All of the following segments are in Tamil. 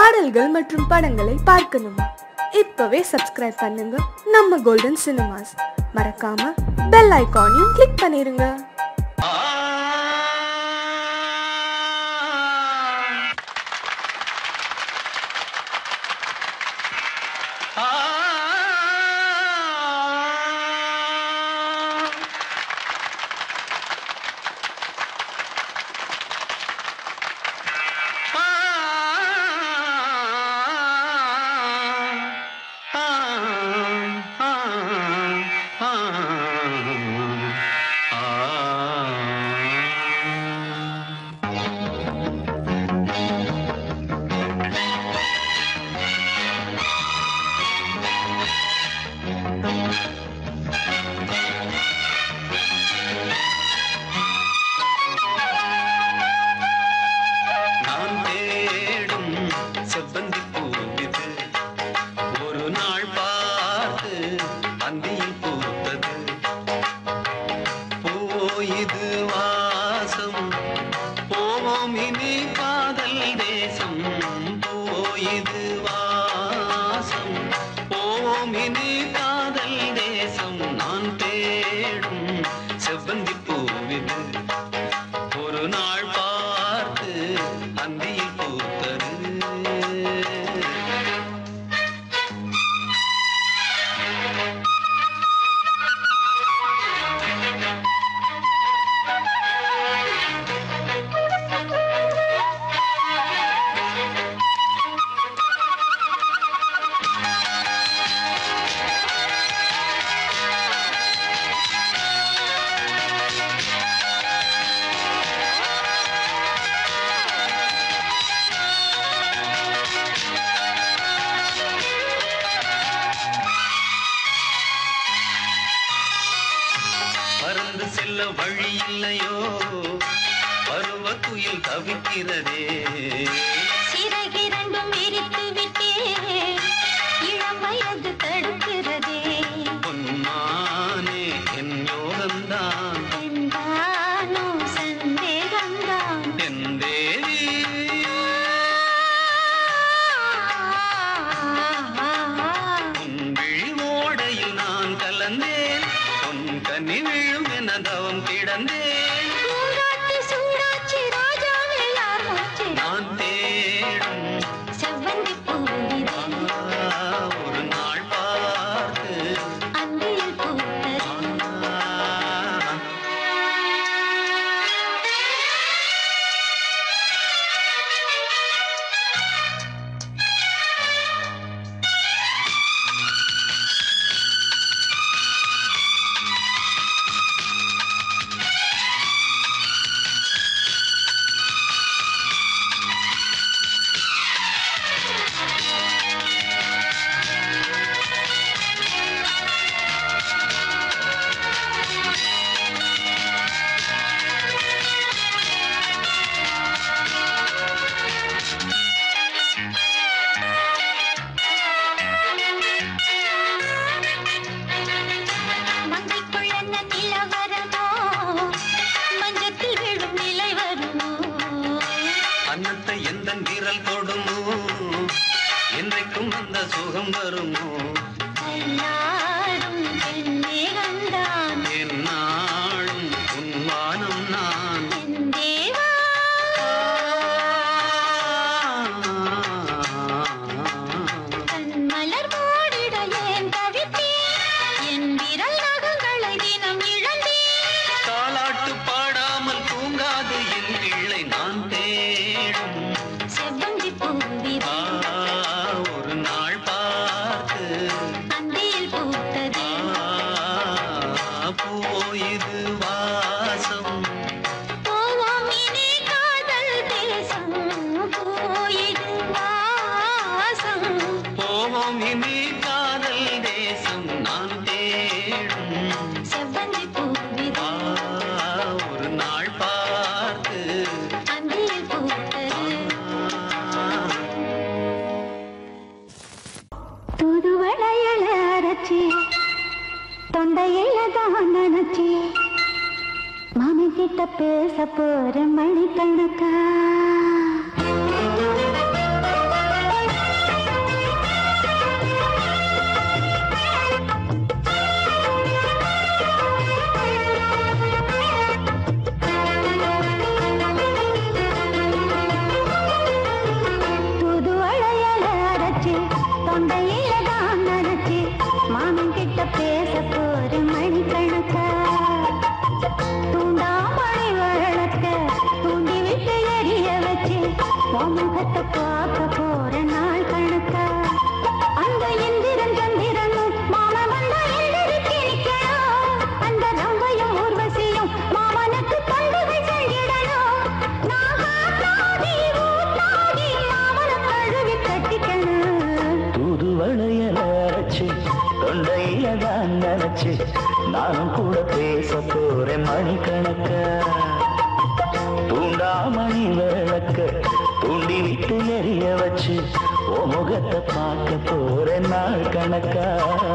பாடல்கள் மற்றும் படங்களை பார்க்கணுமா இப்பவே சப்ஸ்கிரைப் பண்ணுங்க நம்ம கோல்டன் சினிமாஸ் மறக்காம பெல் ஐகானையும் கிளிக் பண்ணிருங்க நான் தேடும் செவ்வந்தி பூவிது ஒரு நாள் பார்த்து அந்தியில் பூத்தது போயிது வாசம் போவோம் இனி காதல் தேசம் போயிது வாசம் போவோம் இனி காதல் தேசம் நான் தேடும் செவ்வந்தி பூவிது ஒரு நாள் பார்த்து அந்தியில் பூத்தது பறந்து செல்ல வழி இல்லையோ பருவ குயில் தவிக்கிறதே சிறகிரண்டும் விரித்து விட்டே இளம் வயது தடுக்கிறதே பொன்மானே என் யோகம்தான் என்றானோ சந்தேகம்தான் என் தேவி உன் விழி ஓடையில் நான் கலந்தேன் உன் கனி விழும் என தவம் கிடந்தேன் பூங்காட்டு சூடாச்சி ராஜாவே யார் மூச்சு நான் தேடும் செவ்வந்தி பூவிதே ஆ, ஒரு நாள் பார்த்து அந்தியில் பூத்தது ஆ, மங்கைக்குள் என்ன நிலவரமோ மஞ்சத்தில் விழும் நிலை வருமோ அன்னத்தை எந்த விரல் தொடுமோ என்றைக்கும் அந்த சுகம் வருமோ கல்லாடும் பெண்ணேகந்தான் என்னாலும் உன்வானம் நான் என் தேவா கண் மலர் மூடிட ஏன் தவித்தேன் என் விரல் நகங்களை தினம் இழந்தேன் தாலாட்டு பாடாமல் தூங்காது என் பிள்ளை நான் தேடும் செவ்வந்தி பூவிதே ஆ, ஒரு நாள் பார்த்து அந்தியில் பூத்தது ஆ, போயிது வாசம் போவோம் இனி காதல் தேசம் போயிடு வாசம் போவோம் இனி காதல் தேசம் நான் தேடும் செவ்வந்தி பூவிதே ஆ, ஒரு நாள் பார்த்து அந்தியில் பூத்தது தூது வளையல அரைச்சி தொண்டையில தான் நினைச்சி மாமன் கிட்ட பேச போற மணிக்கணக்கா தொண்டையில தான் நினைச்சு மாமன் கிட்ட பேச போற மணிக்கணக்கா தூண்டாமணி வழக்க தூண்டி விட்டு எரிய வச்சு உன் முகத்தை பார்க்க போற நாள் கணக்கா அந்த இந்திரன் சந்திரனும் மாமா வந்தா எந்திரிச்சு நிக்கணும் அந்த ரம்பையும் ஊர்வசியும் மாமனுக்கு தொண்டுகள் செஞ்சிடணும் நான் காத்தாடி ஊத்தாடி மாமனை கழுவி கட்டிக்கணும் தூது வளையல அரைச்சு தொண்டையில தான் நினைச்சு நானும் கூட பேச போறேன் மணிக்கணக்க தூண்டாமணி விளக்க தூண்டி விட்டு எரிய வச்சு ஓ முகத்தை பார்க்க போறேன் நாள் கணக்கா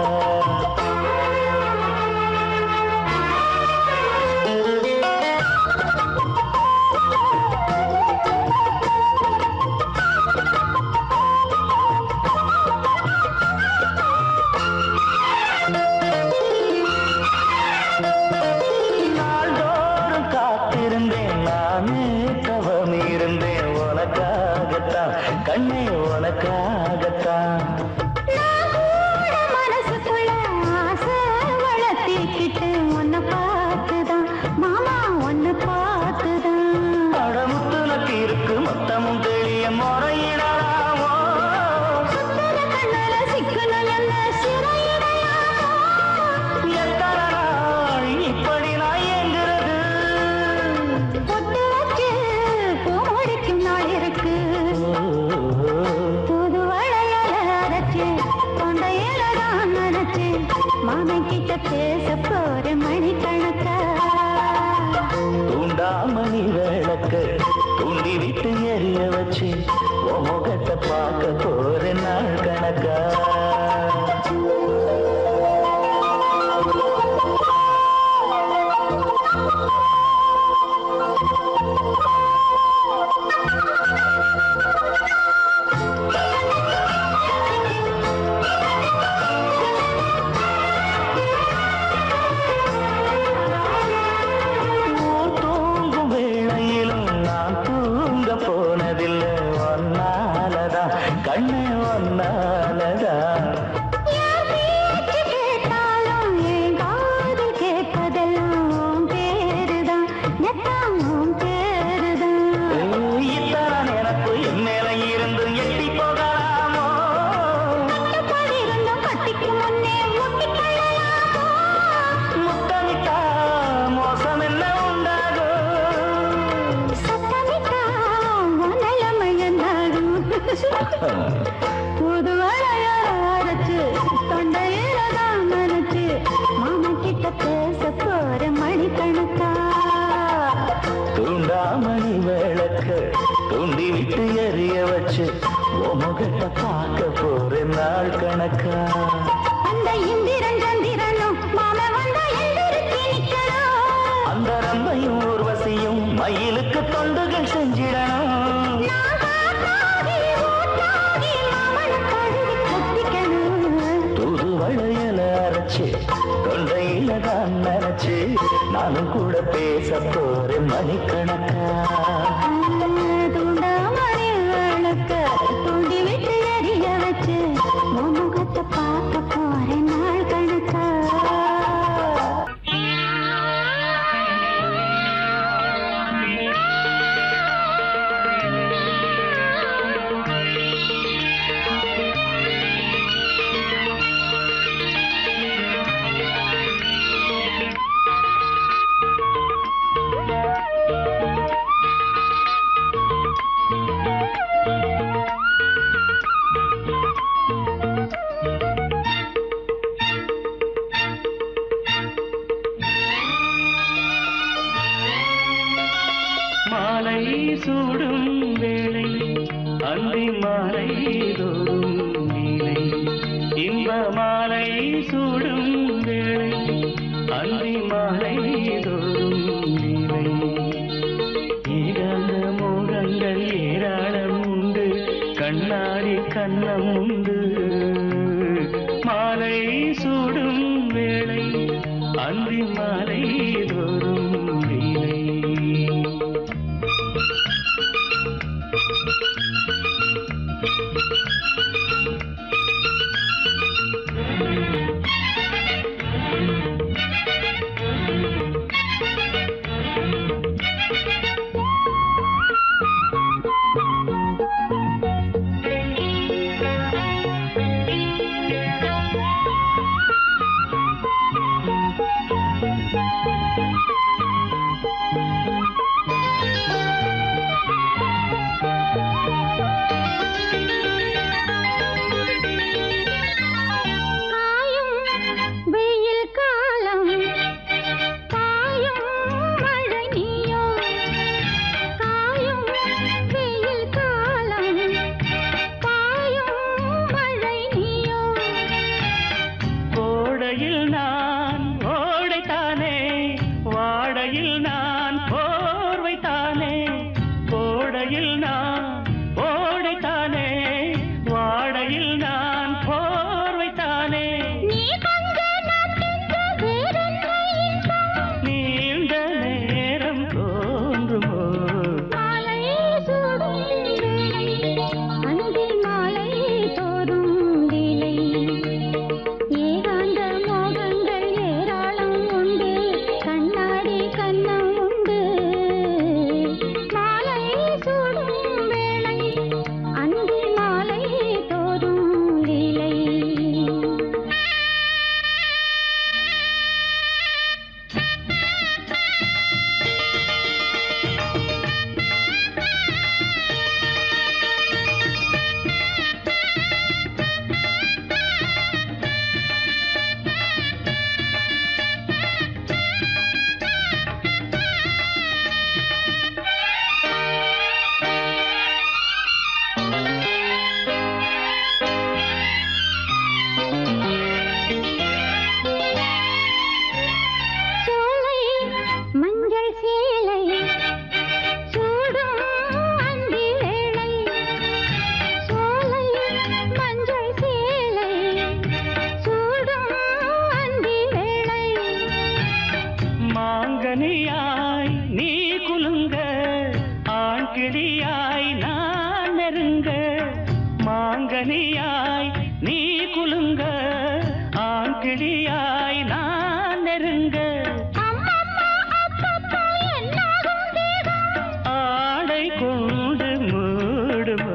நாள்தோறும் காத்திருந்தேன் நானே தவம் இருந்தேன் உனக்காகத்தான் கண்ணே உனக்காகத்தான் மனசுக்குள்ள ஆசை வளர்த்திக்கிட்டு உன்னை பார்த்துதான் மாமா உன்னை பார்த்துதான் அடமுத்துனக்கு இருக்கு மொத்தமும் தெளிய முறையிடலாமோ சுத்தர கண்ணால சிக்கணும் என்ன சிறையிடையாமோ எத்தனை நாள் இப்படி நான் எங்கிறது பொட்டு வச்சு பூ முடிக்கும் நாள் இருக்கு புது வளையல அரைச்சு தொண்டையில தான் நினைச்சு மாமன் கிட்ட பேச போற மணிக்கணக்கா தூண்டாமணி விளக்க தூண்டி விட்டு எரிய வச்சு உன் முகத்தை பார்க்க போற நாள் கணக்கா ஊர் தூங்கும் வேளையிலும் நான் தூங்க போனதில்லை ஒன்னாலதான் கண்ணே ஒன்னாலதான் யார் பேச்சு கேட்டாலும் என் காதில் கேட்பதெல்லாம் உன் பேருதான் நெத்தம் உன் பேருதான் ஏய், இத்தான் எனக்கு என் மேல இருந்து எட்டி போகலாமோ கட்டுப்பாடிருந்தும் கட்டிக்கு முன்னே முட்டிக் கொள்ளலாமோ? முத்தமிட்டா மோசம் என்ன உண்டாகும் சத்தமிட்டா உன் நிலைமை என்னாகும்? புது வளையல் அரைச்சு, தொண்டையில தான் நனைச்சு, மாமன் கிட்ட பேச போற மணிக்கணக்கா தூண்டாமணி விளக்க தூண்டி விட்டு எரிய வச்சு உன் முகத்தை பார்க்க போற நாள் கணக்கா அந்த இந்திரன் சந்திரனும் மாமன் வந்தா எந்திரிச்சு நிக்கணும் அந்த ரம்பையும் ஊர்வசியும் மயிலுக்கு தொண்டுகள் செஞ்சிடணும் நான் காத்தாடி ஊத்தாடி மாமனை கழுவி கட்டிக்கணும் தூது வளையல அரைச்சு தொண்டையில தான் நினைச்சு நானும் கூட பேச போறேன் மணிக்கணக்கா தூண்டாமணி விளக்க தூண்டி விட்டு எரிய வச்சு உன் முகத்தை பார்க்க போற நாள் கணக்கா மாலை சூடும் வேளை அந்தி மாலை தோறும் நீலை இன்ப மாலை சூடும் வேளை அந்தி மாலை தோறும் நீலை ஏகாந்த மோகங்கள் ஏராளம் உண்டு கண்ணாடி கண்ணம் உண்டு மாலை சூடும் வேளை அந்தி மாலை தோறும் நீலை மாங்கனியாய் நீ குலுங்க ஆண் கிளியாய் நான் நெருங்க ஆடை கொண்டு மூடுமோ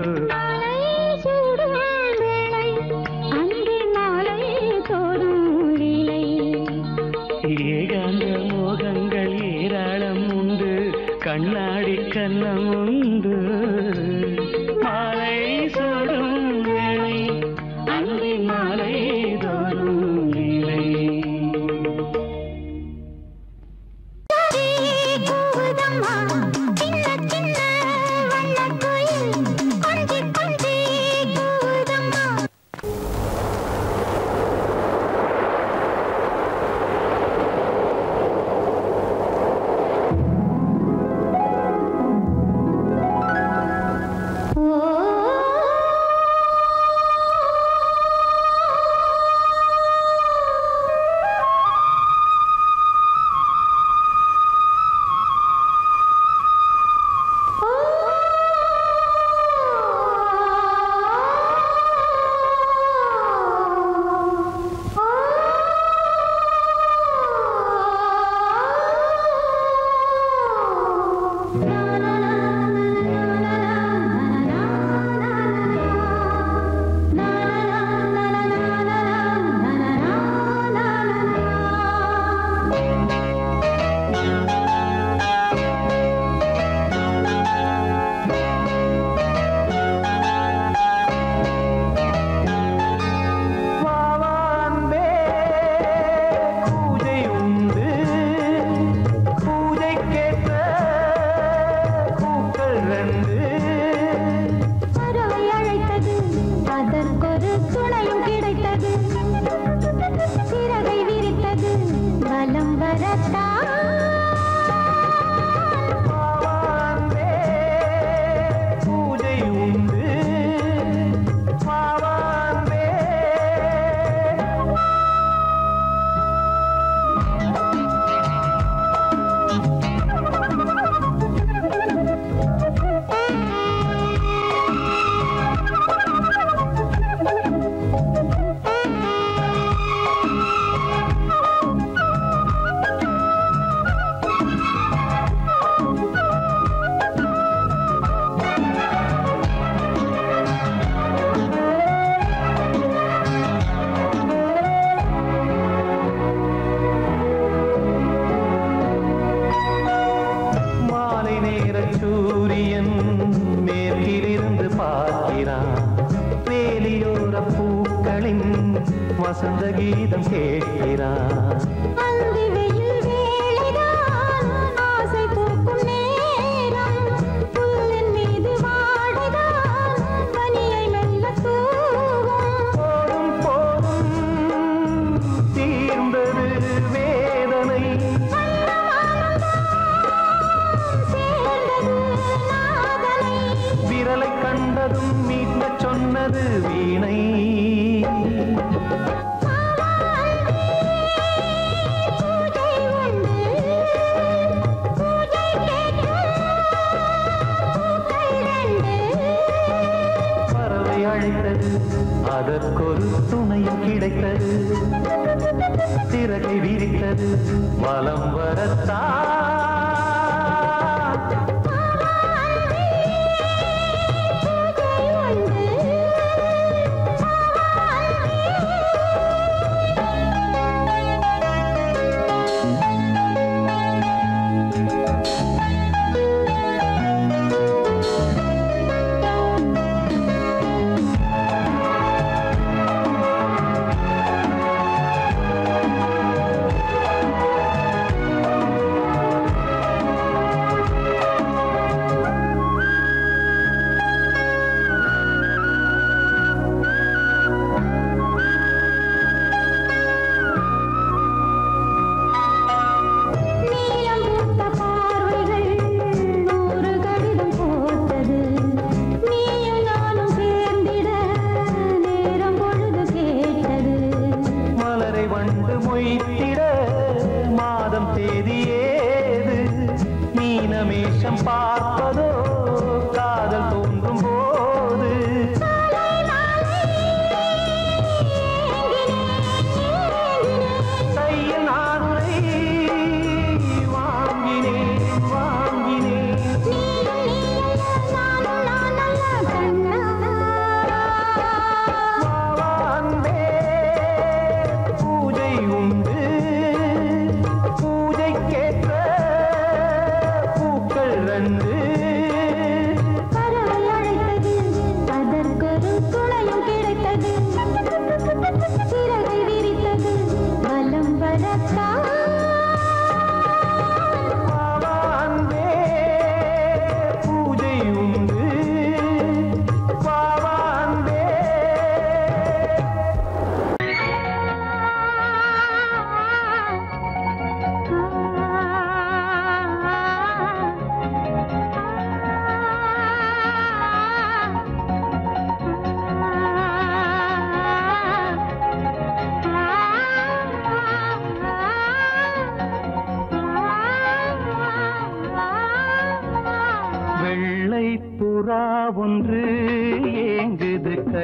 ஏகாந்த மோகங்கள் ஏராளம் உண்டு கண்ணாடி கண்ணம் உண்டு மாலை சூடும் வேளை அந்தி மாலை தோறும் நிலை வாவான்பே பூஜை உண்டு பூஜைக்கேற்ற பூக்கள் ரெண்டு அதற்கொரு துணையும் கிடைத்தது சிறகை விரித்தது பலம் வரத்தான் வாவான்பே பூஜை உண்டு வாவான்பே மாலை நேர சூரியன் மேற்கிலிருந்து பார்க்கிறான் வேலியோர பூக்களின் வசந்த கீதம் கேட்கிறான் அந்தி வெயில் வேளைதான் ஆசை பூக்கும் நேரம் புல்லின் மீது வாடைதான் பனியை மெல்ல தூவும் போதும் போதும் தீர்ந்தது வேதனை சேர்ந்தது நாதனை விரலை கண்டதும் மீட்கச் சொன்னது வீணை பூஜை உண்டு பூஜை கேட்கும் பூக்கள் ரெண்டு பறவை அழைத்தது அதற்கொரு துணையும் கிடைத்தது சிறகை விரித்தது வலம் வரத்தான் பூஜை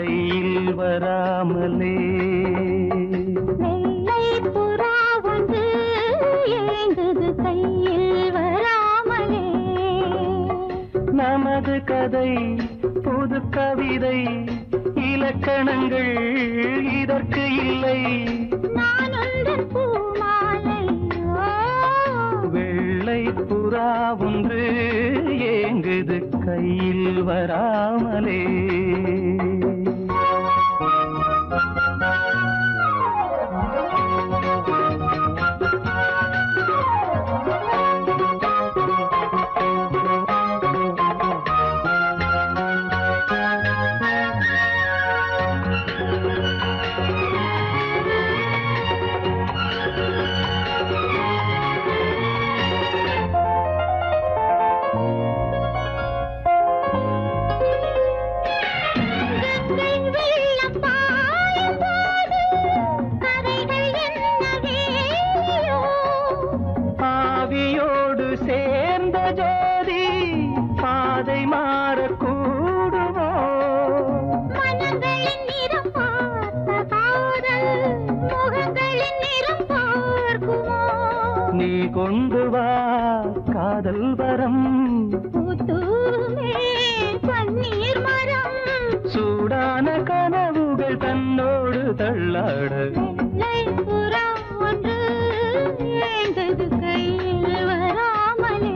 கையில் வராமலே வெள்ளை புறா வந்து ஏங்குது கையில் வராமலே நமது கதை புது கவிதை இலக்கணங்கள் இதற்கு இல்லை நான் உந்தன் பூமாலை ஓ, வெள்ளை புறா ஒன்று ஏங்குது கையில் வராமலே கங்கை வெள்ளம் பாயும் போது கரைகள் என்ன வேலியோ ஆவியோடு சேர்ந்த ஜோதி பாதை மாறக்கூடுமோ மனங்களின் நிறம் பார்த்த காதல் முகங்களின் நிறம் பார்க்குமோ நீ கொண்டு வா காதல் வரம் பூத்தூமே பன்னீர் மரம் சூடான கனவுகள் தன்னோடு தள்ளாட வெள்ளை புறா ஒன்று ஏங்குது கையில் வராமலே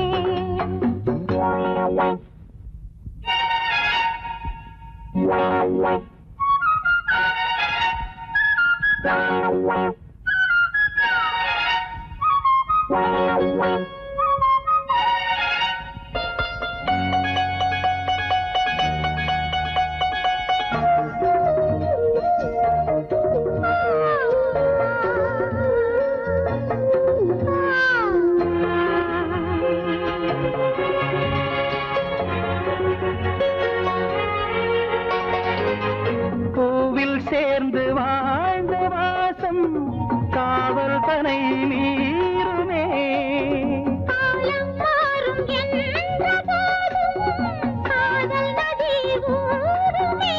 பூவில் சேர்ந்து வாழ்ந்த வாசம் காவல் தனை மீறுமே காலம் மாறும் என்ற போதும் காதல் நதி ஊறுமே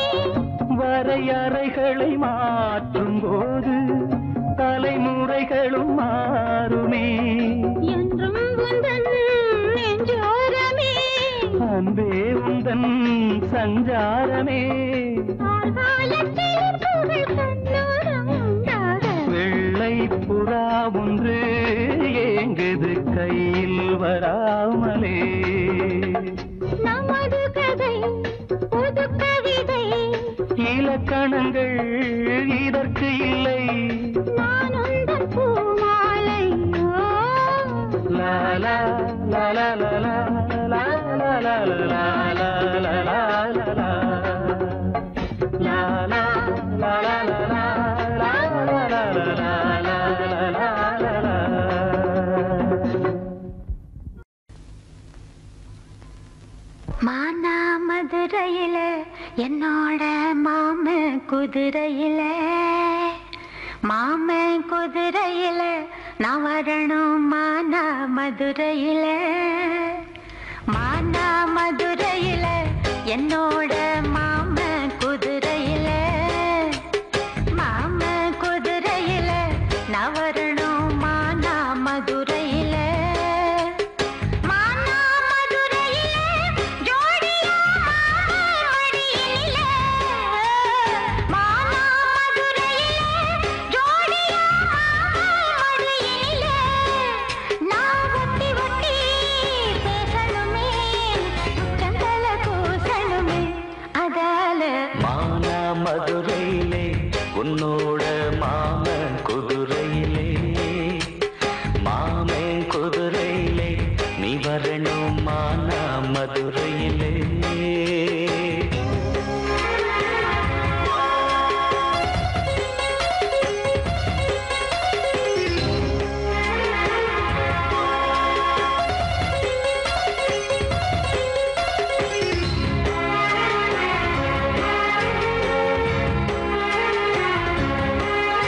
வரையறைகளை மாற்றும் போது தலைமுறைகளும் மாறுமே என்றும் உந்தன் நெஞ்சோரமே அன்பே உந்தன் சஞ்சாரமே ஆழ்காலத்தில் புகழ் கண்ணோரம் உண்டாக வெள்ளை புறா ஒன்று ஏங்குது கையில் வராமலே நமது கதை புது கவிதை இலக்கணங்கள் இதற்கு இல்லை நான் உந்தன் பூமாலை ஓ, லா லா லா லா லா லா லா லா லா லா லா லா லா லா லா. லா லா லா லா லா லா லா லா லா லா லா லா லா லா லா. மானா மதுரையில என்னோட மாம குதிரையில மாம குதிரையில நான் வரணும் மானா மதுரையில மானா மதுரையில என்னோட மாம குதிரையில மாம குதிரையில நான் வரணும் மானா மதுரையில மானா மதுரையில ஜோடியா மாமடியில மானா மதுரையில ஜோடியா மாமடியில நான் ஒட்டி ஒட்டி பேசணுமே உச்சந்தல கூசணுமே அதால மானா மதுரையிலே உன்னோட மாமன் குதிரையிலே மாமன் குதிரையிலே நீ வரணும் மானா மதுரையிலே மானா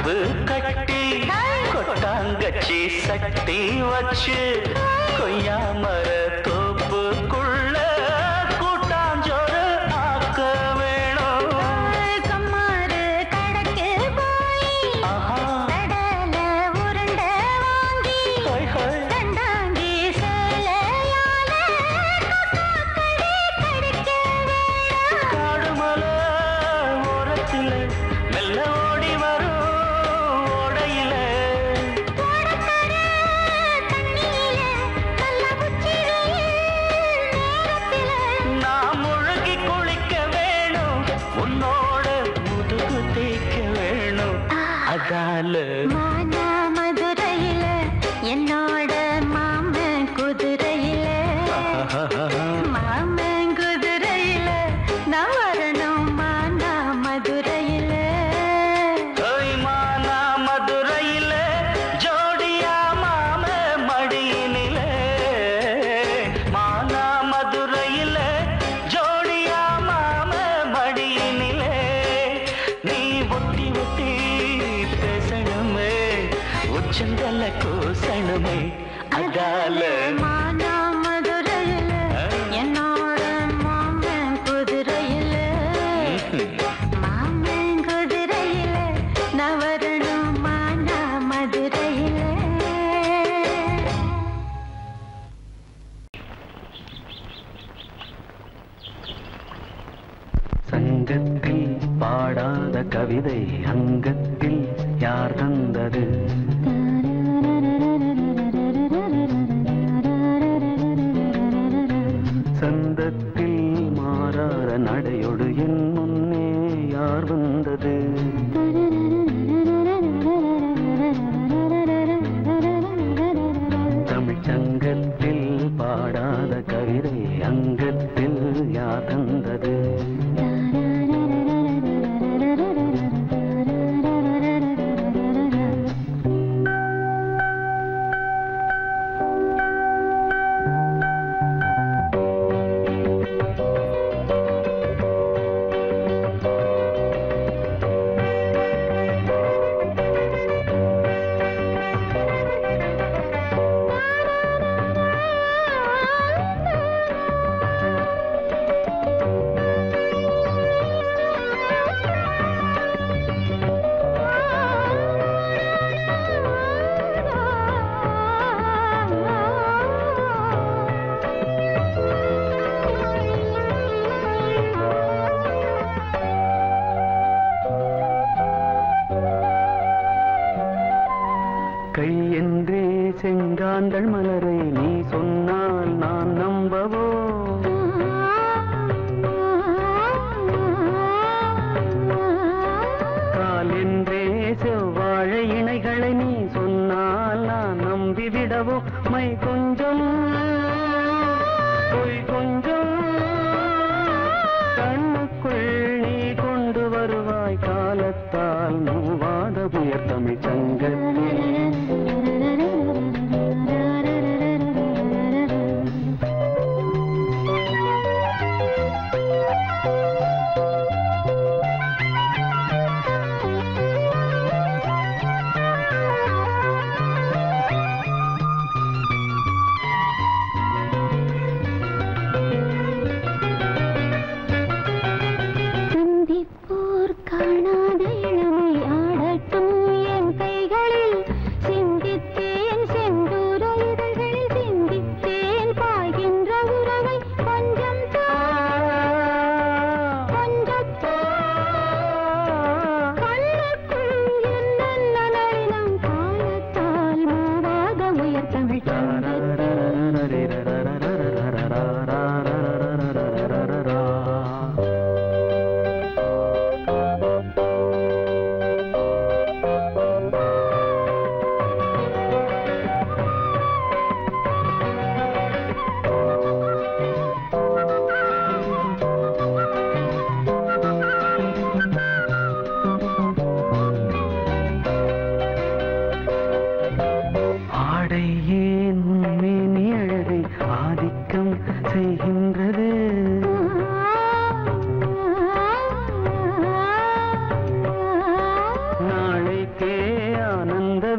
கம்பு கட்டி கொட்டாங்கச்சி சட்டி வச்சு கொய்யா மர தோப்புக்குள்ள கூட்டாஞ்சோறு ஆக்க வேணும் கம்மாறு கடக்கு போய் ஆஹா கடல உருண்டை வாங்கி ஹாய் ஹாய் கண்டாங்கி சேலையால கொட்டாக்கடி கடிக்க வேணும் காடுமலை ஓரத்தில் மெல்ல ஓடி வரும் ஓடையில ஓடக்கர தண்ணியில நல்ல உச்சி வெயில் நேரத்தில நான் முழுகி குளிக்க வேணும் உன்னோட முதுகு தேய்க்க வேணும் அதால மானா மதுரையில என்னோட மாமன் குதிரையில மாமன் குதிரையில நான் வரணும் மானா மதுரையில ஓய் மானா மதுரையில ஜோடியா மாம மடியினிலே மானா மதுரையில ஜோடியா மாம மடியினிலே நீ ஒட்டி ஒட்டி பேசணுமே உச்சந்தல கூசணுமே அதால மானா மதுரையில என்னோட மாமன் குதிரையில மாமன் குதிரையில நான் வரணும் மானா மதுரையில சங்கத்தில் பாடாத கவிதை அங்கத்தில் யார் தந்தது சந்தத்தில் மாறாத நடையொடு என் முன்னே யார் வந்தது தமிழ் சங்கத்தில் பாடாத கவிதை அங்கத்தில் யார் தந்தது கை என்றே செங்காந்தள் மலரை நீ சொன்னால் நான் நம்பவோ கால் என்றே செவ்வாழை இணைகளை நீ சொன்னால் நான் நம்பிவிடவோ மை கொஞ்சம் பொய் கொஞ்சம் கண்ணுக்குள் நீ கொண்டு வருவாய் காலத்தால் மூவாத புயர் தமிழ் சங்கத்தில்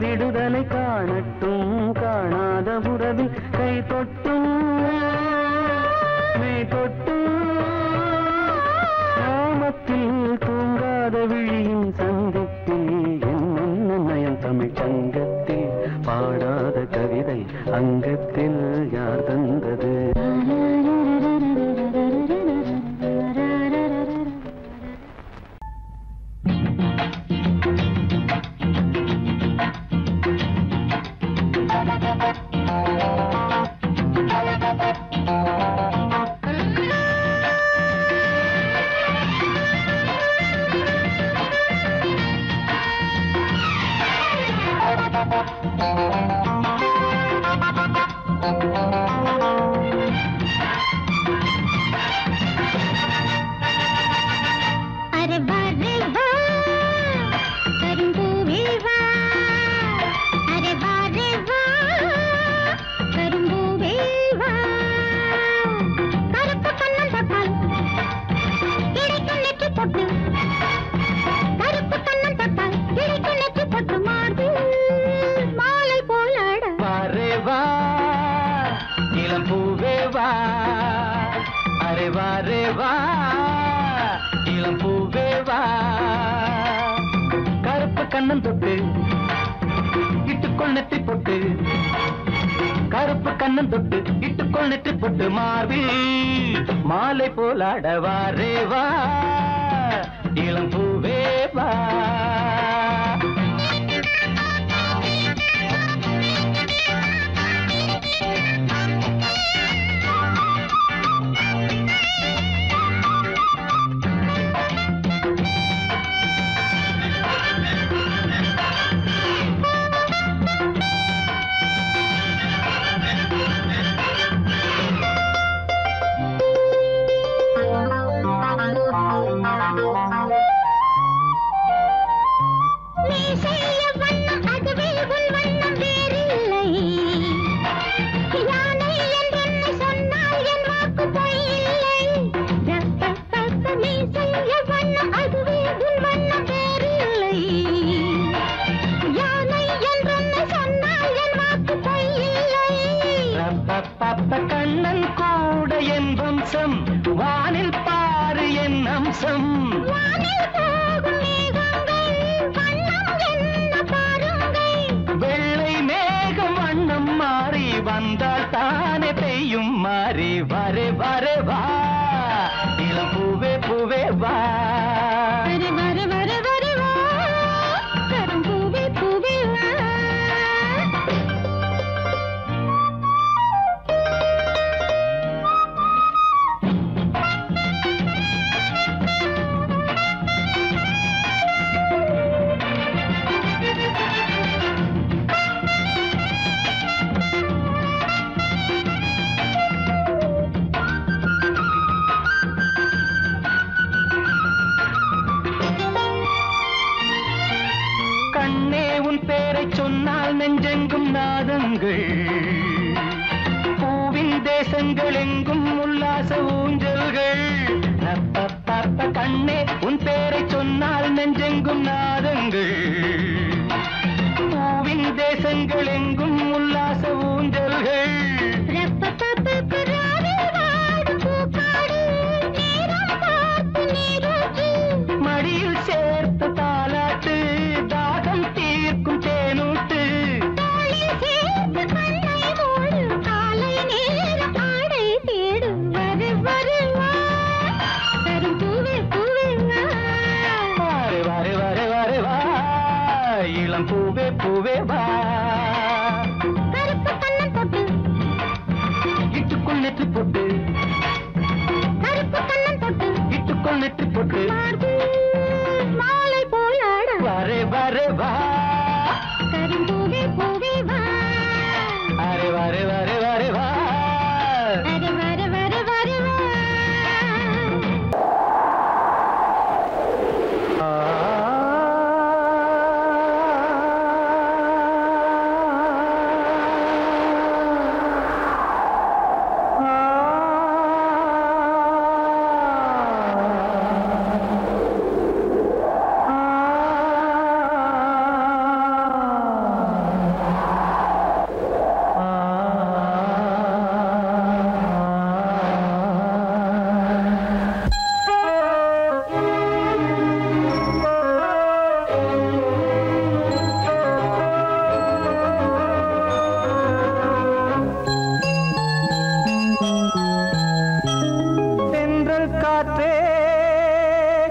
விடுதலை காணட்டும் காணாத உறவில் கை தொட்டும் மெய் தொட்டும் நாமத்தில் தூங்காத விழியின் சந்திப்பில் என்னென்ன நயம் தமிழ் சங்கத்தில் பாடாத கவிதை அங்கத்தில் யார் தந்தது अरे बा रे बा करुंबूवे बा अरे बा रे बा करुंबूवे बा கருப்பு கண்ணம் தொட்டால் கிடைக்கும் நெற்றி பொட்டு கருப்பு கண்ணம் தொட்டால் கிடைக்கும் நெற்றி பொட்டு மார்பு மாலை போலாட வாரே வா இளம் பூவே வா அரே வாரே வா இளம் பூவே வா கருப்பு கண்ணம் தொட்டு இட்டுக்கொள் நெற்றி பொட்டு கருப்பு கண்ணம் தொட்டு இட்டுக்கொள் நெற்றி பொட்டு மார்பில் மாலை போலாட வாரே வா இளம் பூவே வா நீ செய்ய வண்ணம் அதுவே உன் வண்ணம் வேறில்லை யானை என்றென்னை சொன்னால் என் வாக்கு பொய்யில்லை ரப்பப்பப்ப நீ செய்ய வண்ணம் அதுவே உன் வண்ணம் வேறில்லை யானை என்றென்னை சொன்னால் என் வாக்கு பொய்யில்லை ரப்பப்பப்ப கண்ணன் கூட என் வம்சம் வானில் பாரு என் அம்சம் வானில் போகும் மேகங்கள் வண்ணம் என்ன பாருங்கள் வெள்ளை மேகம் வண்ணம் மாறி வந்தால் தானே பெய்யும் மாறி வரே வரே வா இளம் பூவே பூவே வா வர வர வர வர வா கரும் பூவே பூவே வா கண்ணே உன் பேரை சொன்னால் நெஞ்செங்கும் நாதங்கள் பூவின் தேசங்கள் எங்கும் உல்லாச ஊஞ்சல்கள் ரப்பப்பப்ப கண்ணே உன் பேரை சொன்னால் நெஞ்செங்கும் நாதங்கள் பூவின் தேசங்கள் எங்கும் உல்லாச ஊஞ்சல்கள் ரப்பப்பப்ப ராவில் வாடும் பூக்காடு நேரம் பார்த்து நீரூற்று மடியில் சேர்த்து தாலாட்டு தாகம் தீர்க்கும் தேனூட்டு தோளில் சேர்த்து கண்ணை மூடு காலை நேரம் ஆடை தேடு வரு வரு வா கரும் பூவே பூவே வா வாரே வாரே வாரே வாரே வா இளம் பூவே பூவே வா கருப்பு கண்ணம் தொட்டு இட்டுக்குள் நெற்றி போட்டு கருப்பு கண்ணம் தொட்டு இட்டுக்குள் நெற்றி போட்டு மார்பு மாலை போலாட வரே வரே வா கரும்பூவே பூவே வா அரே வரே வரே வரே வா அरे வர வர வர வா ஆ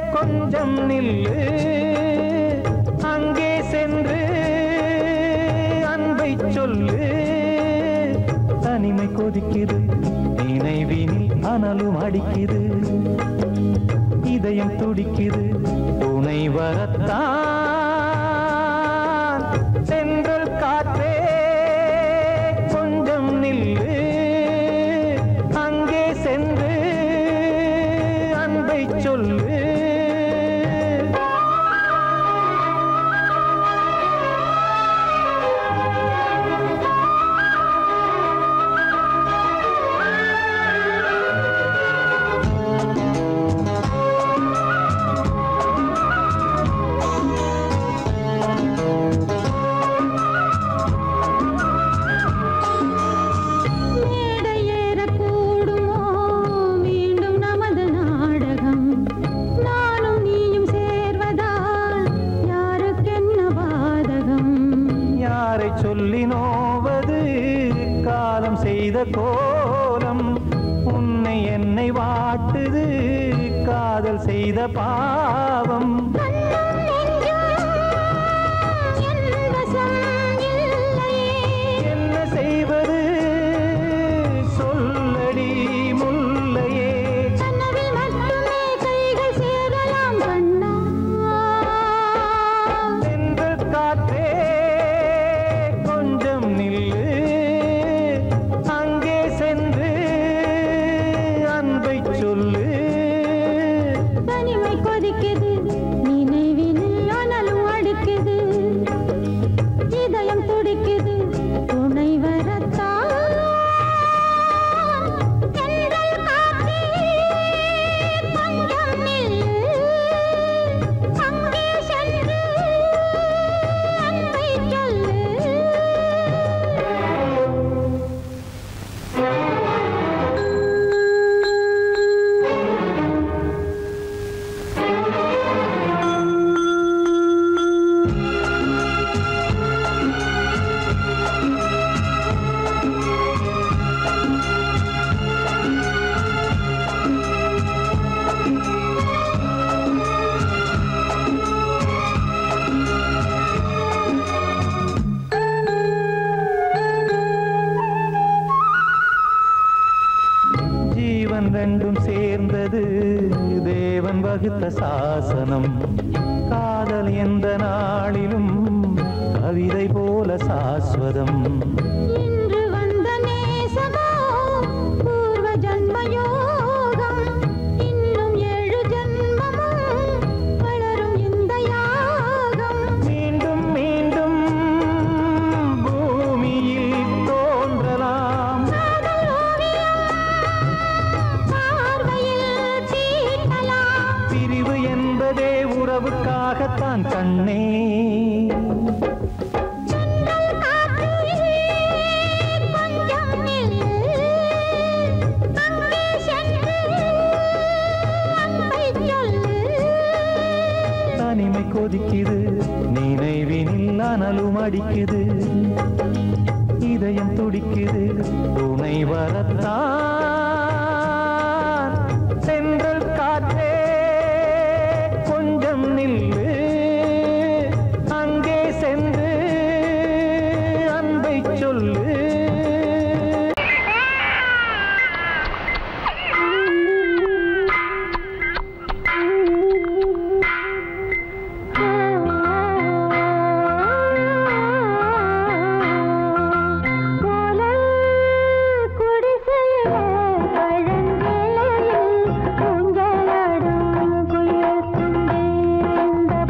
கொஞ்சம் நில்லு அங்கே சென்று அன்பை சொல்லு தனிமை கொதிக்குது நினைவினில் அனலும் அடிக்குது இதயம் துடிக்குது துணை வரத்தான் சென்றல் காற்றே கொஞ்சம் நில்லு அங்கே சென்று அன்பை சொல்லு மேடை ஏறக்கூடுமோ மீண்டும் நமது நாடகம் நானும் நீயும் சேர்வதால் யாருக்கென்ன பாதகம் யாரை சொல்லி நோவது காலம் செய்த கோலம் உன்னை என்னை வாட்டுது காதல் செய்த பாவம் கண்ணும் நெஞ்சும் என் வசம் இல்லையே என்ன செய்வது சொல்லடி முல்லையே கனவில் மட்டுமே கைகள் சேரலாம் கண்ணா சென்று காற்றே கொஞ்சம் நில்லு அங்கே சென்று அன்பை சொல்லு தனிமை கொதிக்குது நினைவினில் அனலும் அடிக்குது இதயம் துடிக்குது துணை வரத்தான் தென்றல் காற்றே கொஞ்சம் நில்லு அங்கே சென்று அன்பை சொல்லு ஜீவன் ரெண்டும் சேர்ந்தது தேவன் வகுத்த சாசனம் காதல் எந்த நாளிலும் கவிதை போல சாஸ்வதம் இன்று வந்த நேசமோ பூர்வ ஜன்ம யோகம் இன்னும் ஏழு ஜன்மமும் வளரும் இந்த யாகம் மீண்டும் மீண்டும் பூமியில் தோன்றலாம் காதல் ஓவியம் பார்வையில் தீட்டலாம் பிரிவு என்பதே உறவுக்காகத்தான் கண்ணே சென்றல் காற்றிலே கொஞ்சம் நில்லு அங்கே சென்று அன்பை சொல்லு தனிமை கொதிக்குது நினைவினில் அனலும் அடிக்குது இதயம் துடிக்குது துணை வரத்தான் சென்றல் காற்றே கொஞ்சம் நில்லு அங்கே சென்று அன்பை சொல்லு கோலம் குடிசையிலே பழங்கிளையில் ஊஞ்சலாடும் குயில் தும்பி இந்த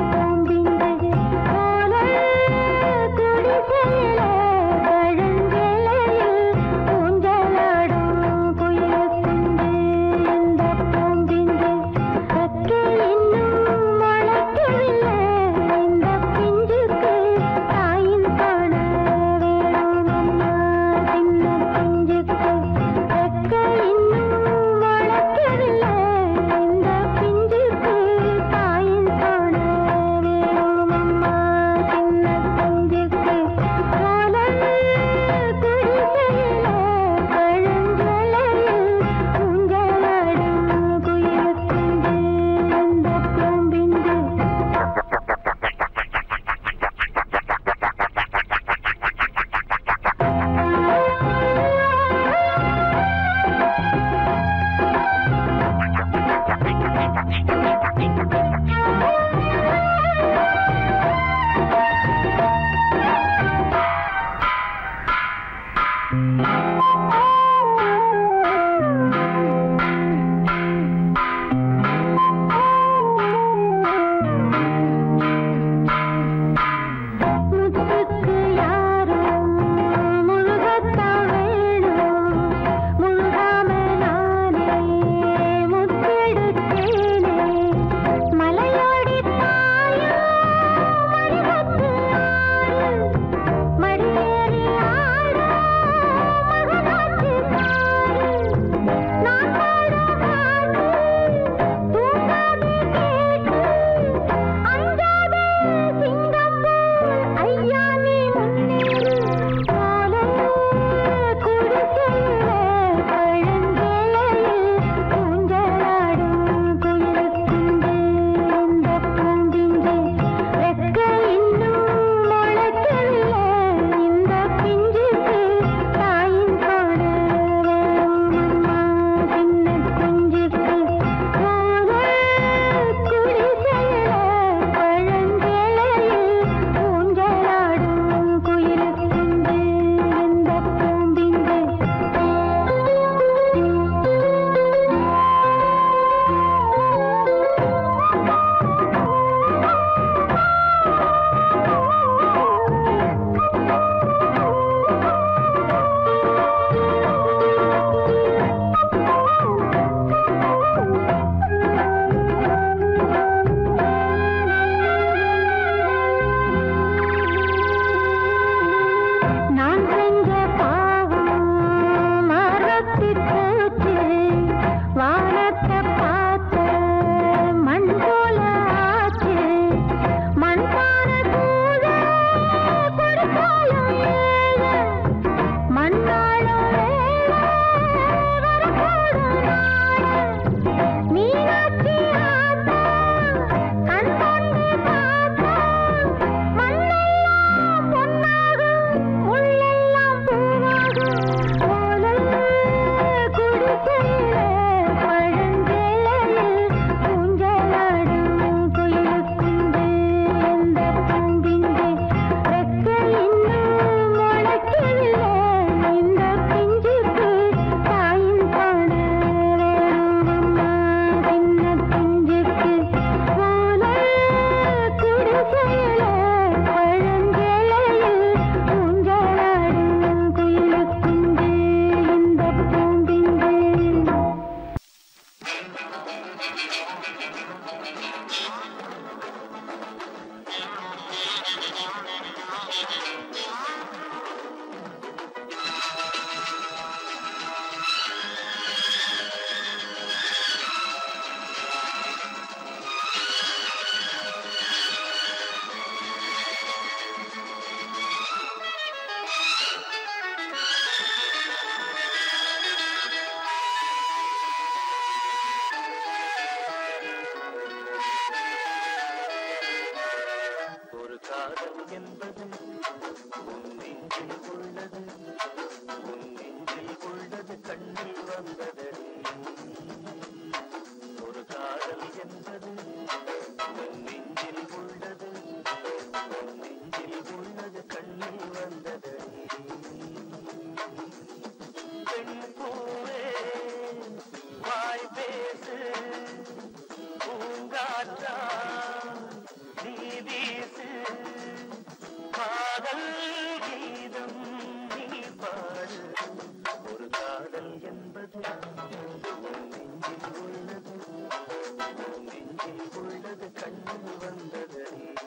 காற்றா நீ வீசு காதல் கீதம் நீ பாடு ஒரு காதல் என்பது நெஞ்சில் உள்ளது நெஞ்சில் உள்ளது கண்ணில் வந்தது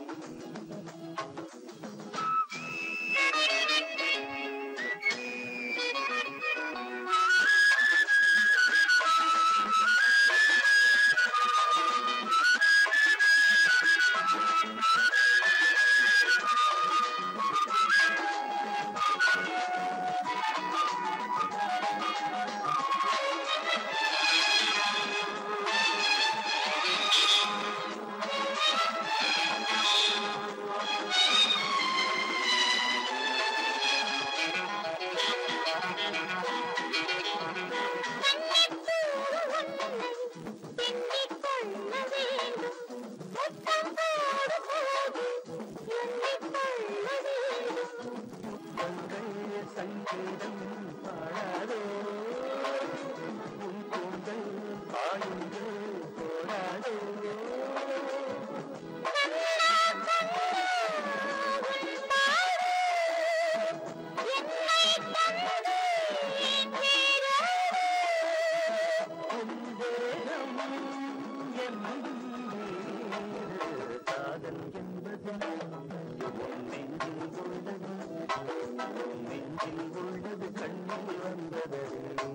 சங்கீதம் பாடாதோ உன் கூந்தல் பாயுங்கள் போடாதோ காதல் என்பது நெஞ்சில் உள்ளது நெஞ்சில் உள்ளது கண்ணில் வந்தது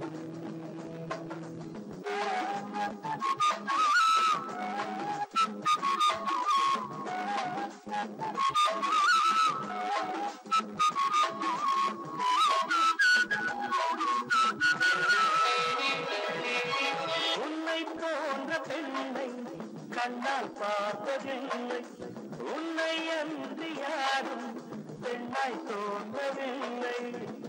உன்னை போன்ற பெண்ணை கண்ணால் பார்த்ததில்லை உன்னை அன்று யாரும் பெண்ணாய் தோன்றவில்லை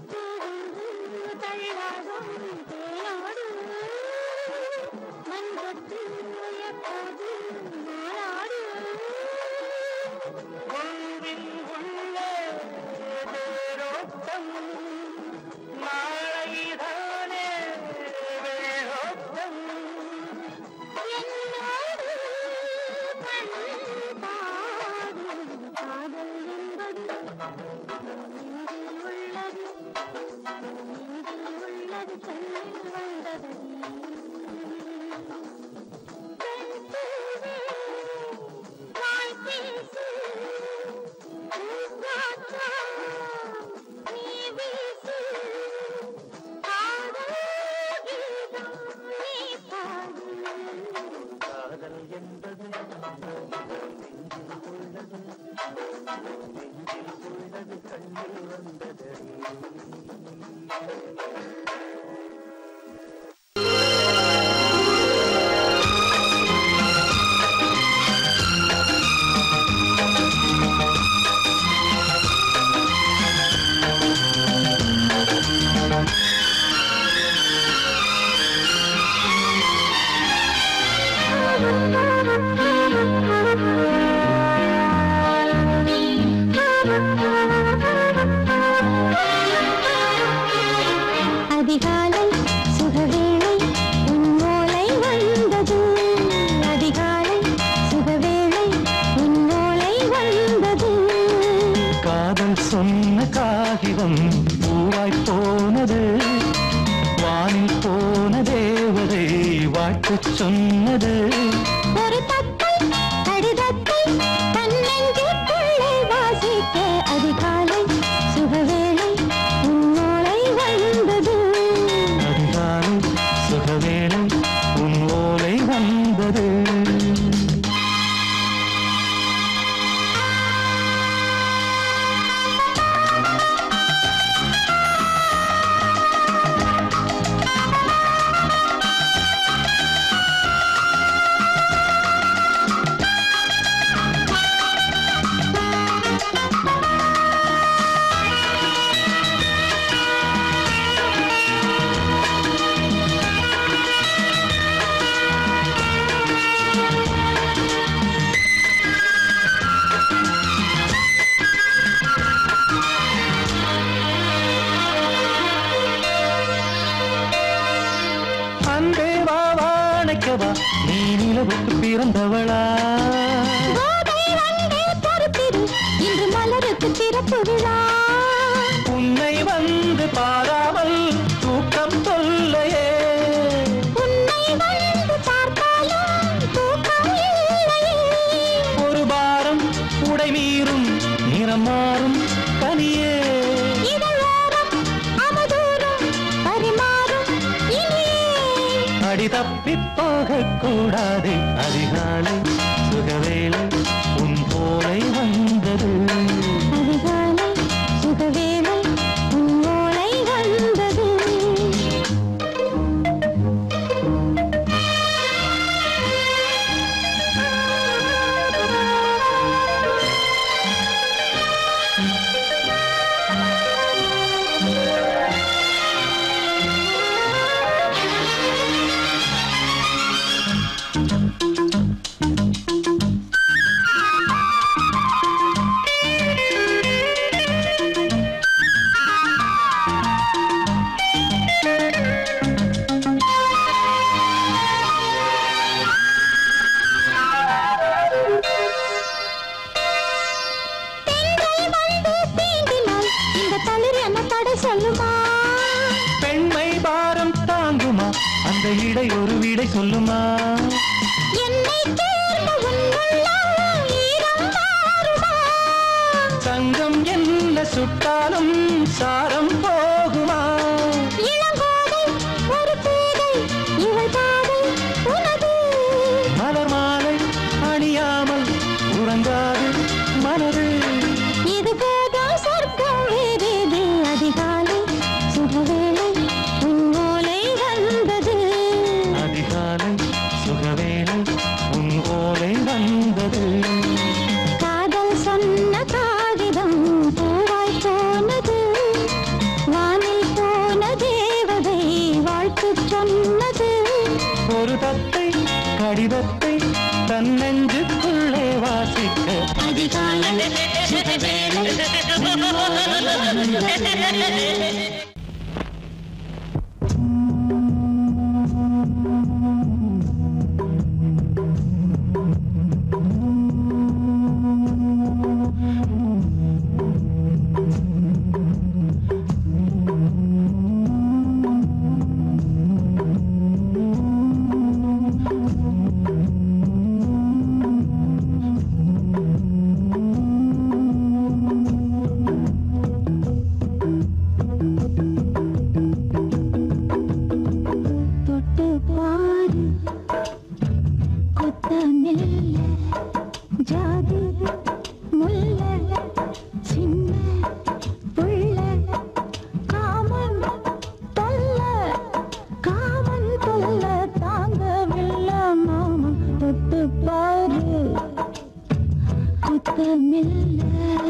உன்பின் உள்ள தேரோட்டம் நாளைதானே வேரோட்டம் காதல் என்பது நெஞ்சில் உள்ளது நெஞ்சில் உள்ளது கண்ணில் வந்தது அதிகாலை சுகவேளை உன் ஓலை வந்தது அதிகாலை சுகவேளை உன் ஓலை வந்தது காதல் சொன்ன காகிதம் பூவாய் போனது வானில் போன தேவதை வாழ்த்துச் சொன்னது ஒரு தத்தை கடிதத்தை தன்னெஞ்சுக்குள்ளே வாசிக்க அதிகாலை சுகவேளை உன் ஓலை வந்தது அதிகாலை சுகவேளை உன் ஓலை வந்தது ஆ பிறந்தவளா கோதை வந்தே பொறுப்பிரு இன்று மலருக்கு திறப்பு விழா உன்னை வந்து பாராமல் தூக்கம் சொல்லையே உன்னை வந்து பார்த்தாலும் தூக்கம் இல்லையே ஒரு பாரம் உடை மீறும் நிறம் மாறும் தனியே இதழோரம் அமுதூரம் பரிமாறும் இனியே அடி தப்பிப் போகக் கூடாது அதிகாலை சுகவேளை உன் போலை வந்தது அதிகாலை சுகவேளை உன் ஓலை வந்தது பெண்கள் வந்து தீண்டினால் இந்த தளிர் என்ன தடை சொல்லுமா பெண்மை பாரம் தாங்குமா அந்த இடை ஒரு விடை சொல்லுமா என்னை தேர்ந்த உன் உள்ளம் ஈரம் மாறுமா சங்கம் என்ன சுட்டாலும் சாரம் போகுமா இளங்கோதை ஒரு பேதை இவள் பாதை உனது மலர் மாலை அணியாமல் உறங்காது மனது இது போதும் சொர்க்கம் வேறேது அதிகாலை சுகவேளை உன் ஓலை வந்தது அதிகாலை சுகவேளை உன் ஓலை வந்தது காதல் சொன்ன காகிதம் பூவாய் போனது வானில் போன தேவதை வாழ்த்து சொன்னது ஒரு தத்தை கடிதத்தை தன் நெஞ்சுக்குள்ளே வாசிக்க அதிகாலை சுகவேளை உன் ஓலை வந்தது தொட்டு பாரு கொத்தமில்ல ஜாதி முல்ல சின்ன புள்ள காமன் தொல்ல காமன் தொல்ல தாங்கவில்ல மாமன் தொட்டு பாரு கொத்தமில்ல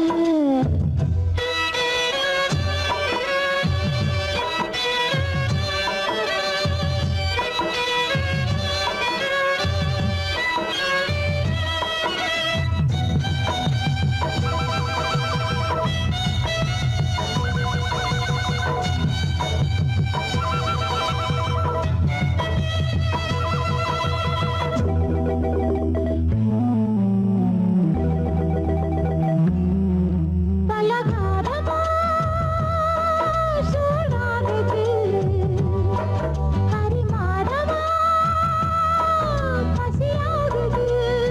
பலகாரமா சூடானது பரிமாறமா பசியாகுது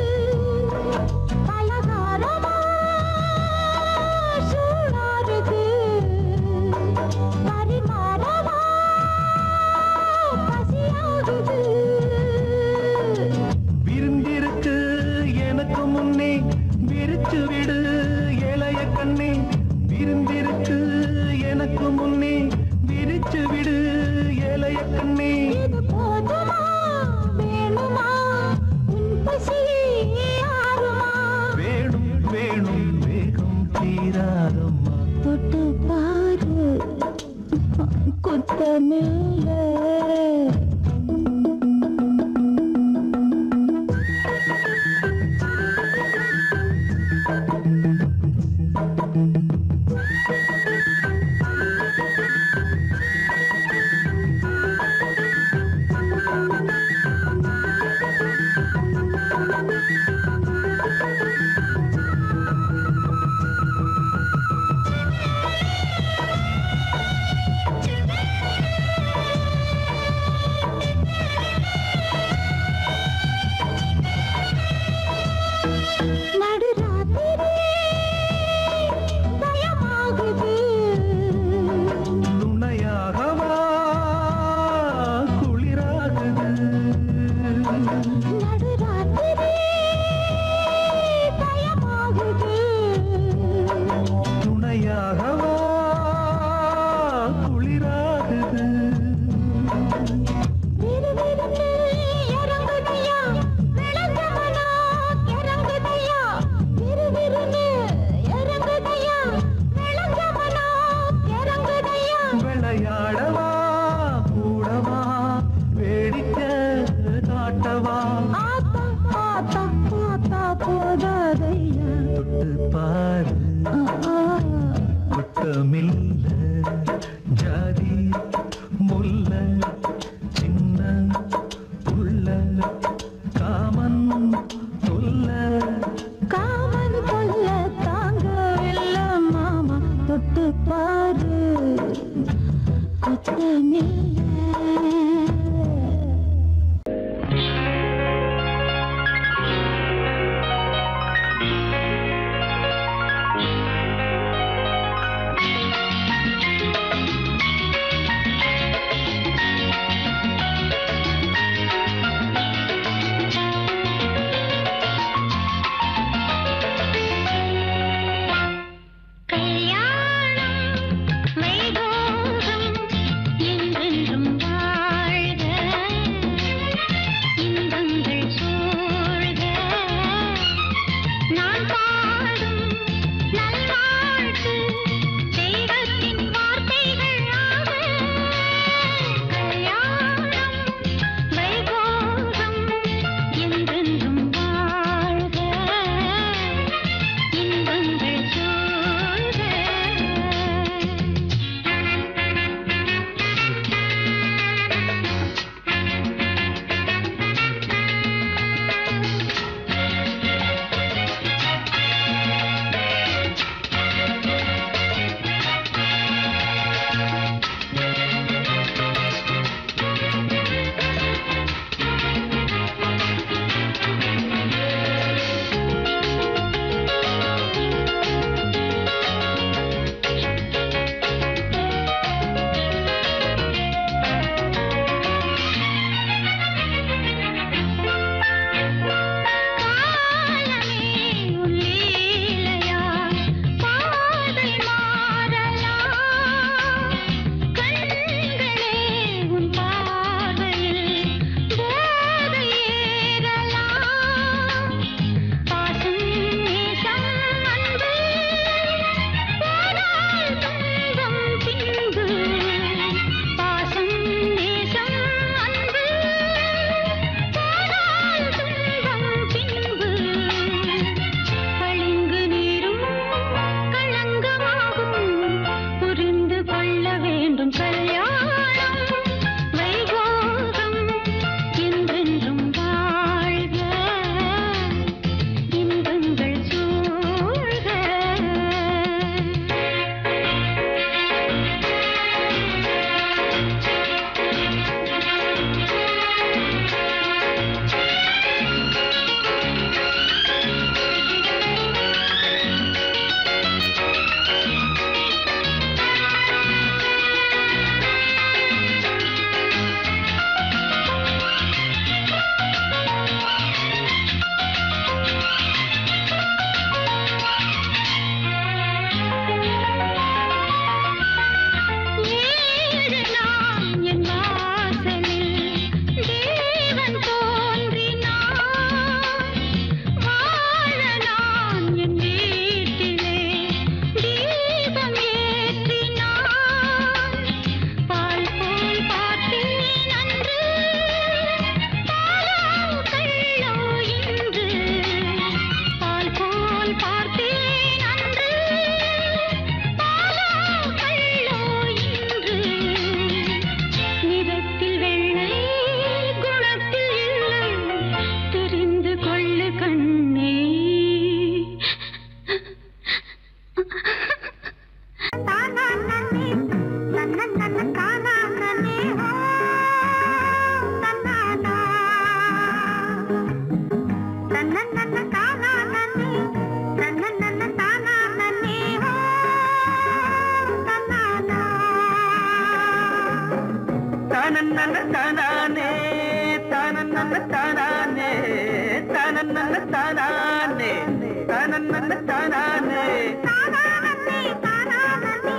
பலகாரமா சூடானது பரிமாறமா பசியாகுது விருந்திருக்கு எனக்கு முன்னே விரிச்சு விடு இளைய கண்ணே விருந்திருக்கு எனக்கு முன்னே விரிச்சு விடு இளைய கண்ணே இது போதுமா வேணுமா உன் பசி ஆறுமா வேணும் வேணும் வேகம் தீராதம்மா தொட்டு பாரு குத்தமில்ல ஆ நடுராத்திரி பயமாகுது துணையாகவா குளிராகுது நடுராத்திரி பயமாகுது துணையாகவா குளிராகுது விறுவிறுன்னு இறங்குதையா விளக்கமனா இறங்குதையா விறுவிறுன்னு இறங்குதையா விளக்கமனா இறங்குதையா விளையாடவா கூடவா வேடிக்கை காட்டவா ஆத்தா ஆத்தா ஆத்தா போதாதையா தொட்டு பாரு குத்தமில்ல ஜாதி முல்ல சின்ன உள்ள காமன் தொல்ல காமன் கொல்ல தாங்கவில்லை மாமா தொட்டு பாரு குத்தமில்லை ஆ தனன்னு தானானே தானானே தானானே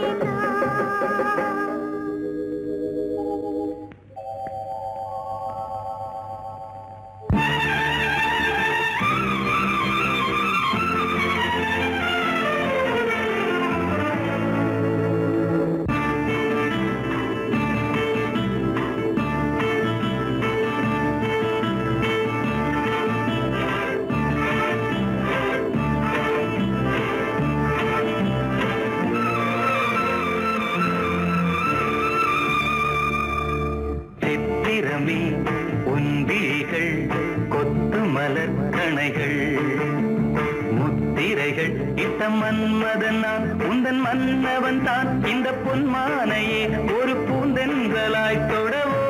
சித்திரமே உன்விழிகள் கொத்து மலர் கணைகள் முத்திரைகள் இட்ட மன்மதன் நான் உந்தன் மன்னவன் தான் இந்த பொன்மானையே ஒரு பூந்தென்றலாய் தொடவோ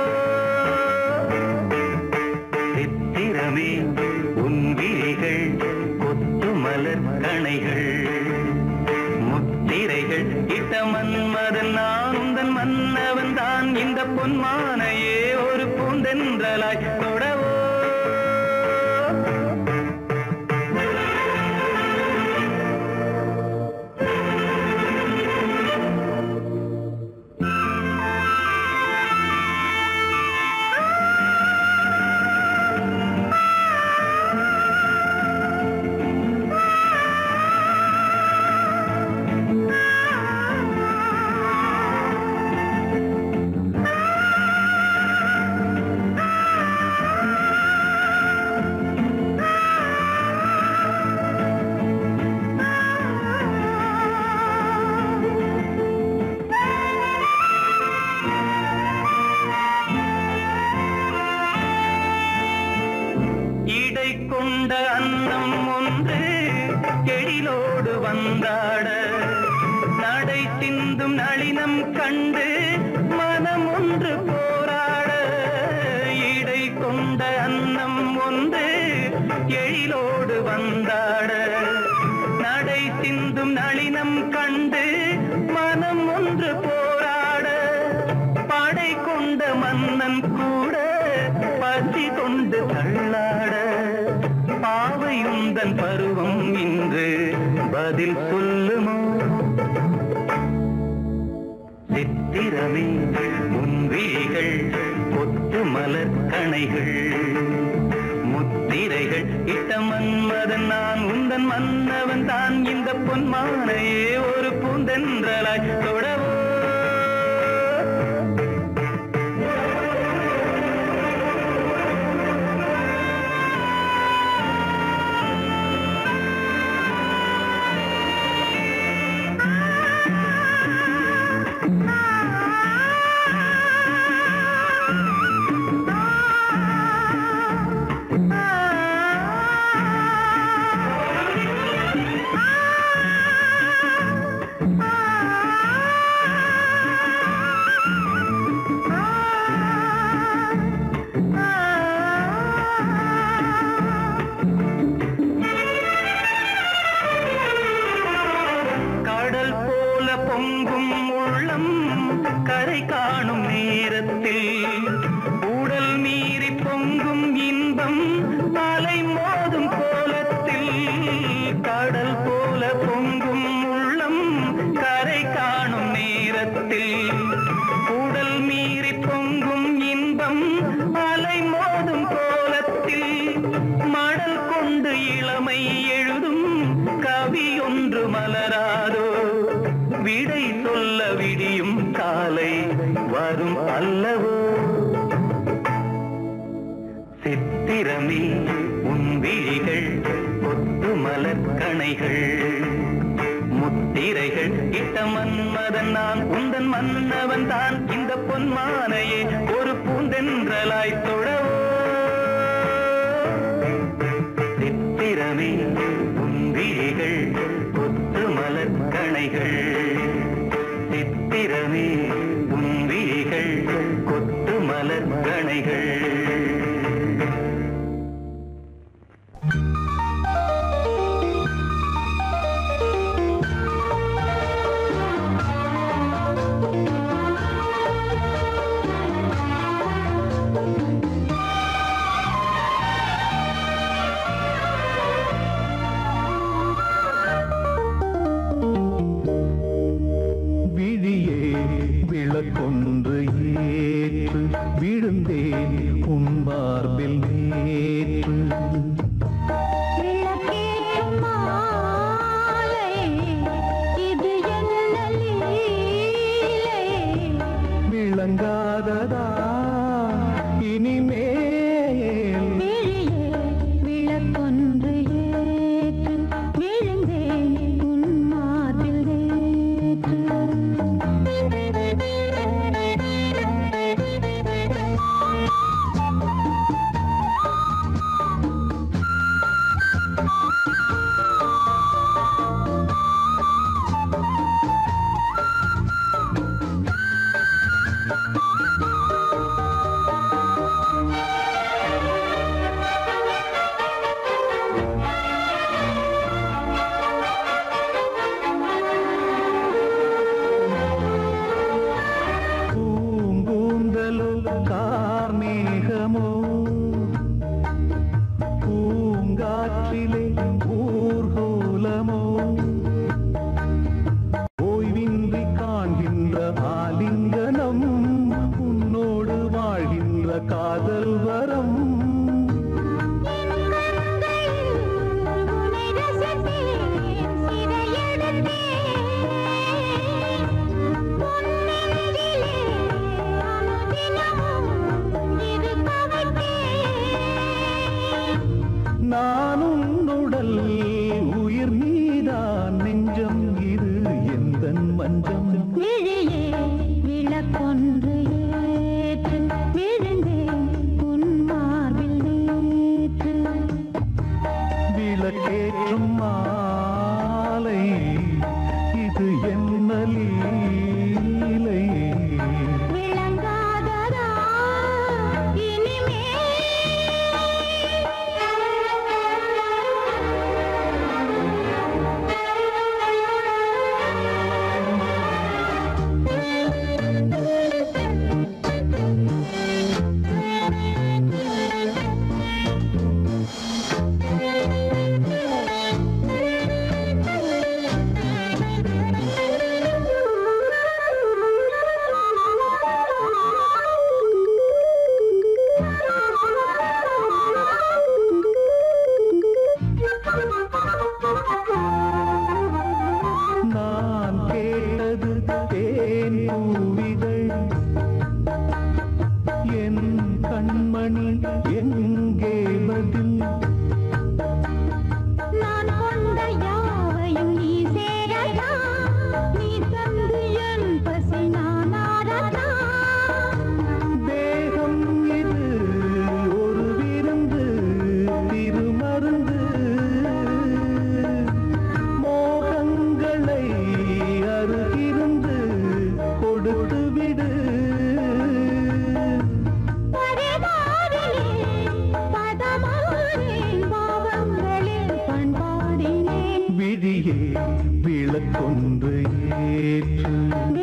சித்திரமே உன்விழிகள் கொத்து மலர் கணைகள் முத்திரைகள் இட்ட மன்மதன் நான் உந்தன் மன்னவன் தான் இந்த பொன்மானையே ஒரு பூந்தென்றலாய் தொடவோ இடை கொண்ட அன்னம் ஒன்று எழிலோடு வந்தாட நடை சிந்தும் நளினம் கண்டு மனம் ஒன்று போராட இடை கொண்ட அன்னம் ஒன்று எழிலோடு வந்தாட நடை சிந்தும் நளினம் கண்டு மனம் ஒன்று போராட படை கொண்ட மன்னன் கூட பசி கொண்டு தள்ளாட பாவையுந்தன் பருவம் இன்று பதில் சொல்லுமோ சித்திரமே முன்விழிகள் கொத்து மலர் கணைகள் முத்திரைகள் இட்ட மன்மதன் நான் உந்தன் மன்னவன் தான் இந்த பொன்மானையே ஒரு பூந்தென்றலாய் தொடவோ கடல் போல பொங்கும் உள்ளம் கரை காணும் நேரத்தில் உடல் மீறி பொங்கும் இன்பம் அலை மோதும் கோலத்தில் கடல் போல பொங்கும் உள்ளம் கரை காணும் நேரத்தில் உடல் மீறி பொங்கும் இன்பம் அலை மோதும் கோலத்தில் மடல் கொண்டு இளமை எழுதும் கவி ஒன்று மலராதோ விடை சொல்ல விடியும் காலை வரும் அல்லவோ சித்திரமே உன் விழிகள் கொத்து மலர் கணைகள் முத்திரைகள் இட்ட மன்மதன் நான் உந்தன் மன்னவன் தான் இந்த பொன்மானையே ஒரு பூந்தென்றலாய் தொடவோ சித்திரமே உன் விழிகள் கொத்து மலர் கணைகள் சித்திரமே உன் விழிகள் கொத்து மலர் கணைகள் தேடும் மாலை இது என்ன லீலை விளங்காததா நான் கேட்டது தேன் பூவிதழ் என் கண்மணி எங்கே பதில் நான் கொண்ட யாவையும் நீ சேரதா நீ தந்து என் பசி நான் ஆரதா தேகம் இது ஒரு விருந்து திருமருந்து மோகங்களை அருகிருந்து கொடுத்து விடு பரிவாரிலே பதமானேன் பாவங்களில் பண்பாடினேன் விழியே விளக்கொன்று ஏற்று